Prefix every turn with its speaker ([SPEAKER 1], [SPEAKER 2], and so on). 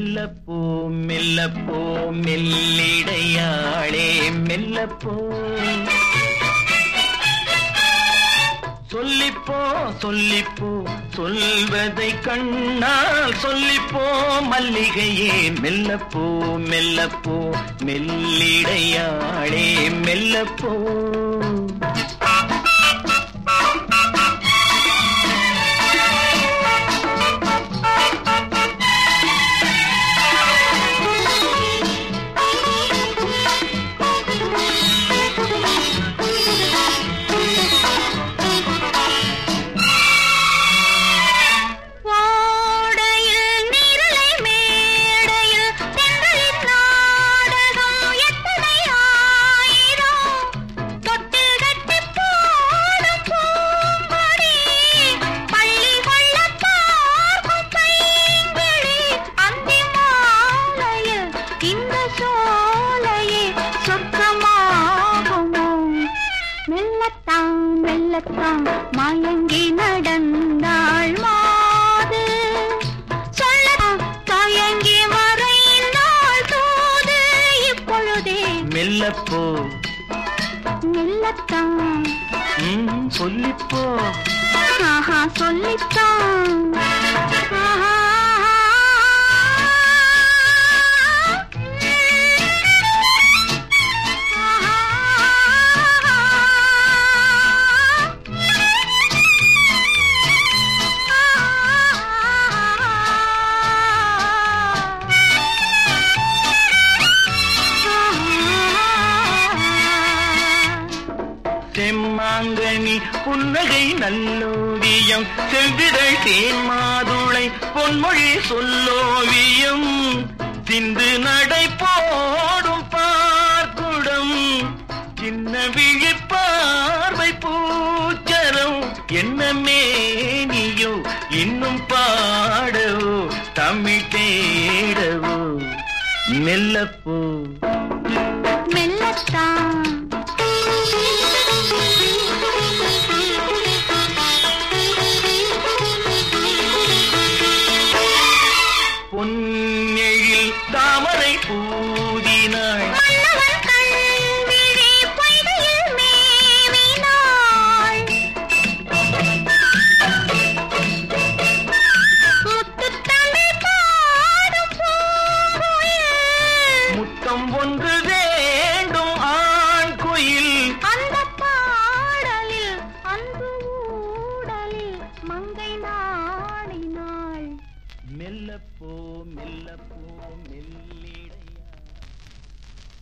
[SPEAKER 1] மெல்லப்போ மெல்லப்போ மெல்லிடையாளே மெல்லப்போ சொல்லிப்போ சொல்லிப்போ சொல்வதை கண்ணால் சொல்லிப்போ மல்லிகையே மெல்லப்போ மெல்லப்போ மெல்லிடையாளே மெல்லப்போ
[SPEAKER 2] ஓடையில் நீரலை மேடையில் தென்றலின் நாடகம் எத்தனை ஆயிரம் தொட்டில் கட்டிப் போடும் பூங்கொடி பள்ளி கொள்ளப் பார்க்கும் பைங்கிளி அந்தி மாலையில் இந்த சோலையே சொர்க்கமாகுமோ மெல்லத்தான் மெல்லத்தான் மயங்கி நடந்தாள் மாது சொல்லத்தான் தயங்கி மறைந்தாள் தூது இப்பொழுதே
[SPEAKER 1] மெல்லப்போ
[SPEAKER 2] மெல்லத்தான்
[SPEAKER 1] ம், சொல்லிப்போ
[SPEAKER 2] ஆஹா சொல்லித்தான் ஆஹா
[SPEAKER 1] செம்மாங்கனி புன்னகை நல்லோவியம் செவ்விதழ் தேன் மாதுளை பொன்மொழி சொல்லோவியம் சிந்து நடை போடும் பார்க்குடம் சின்ன விழி பார்வை பூச்சரம் என்ன மேனியோ இன்னும் பாடவோ தமிழ் தேடவோ மெல்லப்போ
[SPEAKER 2] மெல்லத்தான்
[SPEAKER 1] பொன்னெழில் தாமரை பூதினாள்
[SPEAKER 2] மன்னவன் கண்விழி பொய்கையில் மேவினாள். முத்துத்தமிழ் பாடும் பூங்குயில்.
[SPEAKER 1] முத்தம் ஒன்று வேண்டும் ஆண் குயில்
[SPEAKER 2] அந்தப் பாடலில் அன்பு ஊடலில் மங்கை நாடினாள்
[SPEAKER 1] மெல்லப்போ மெல்லப்போ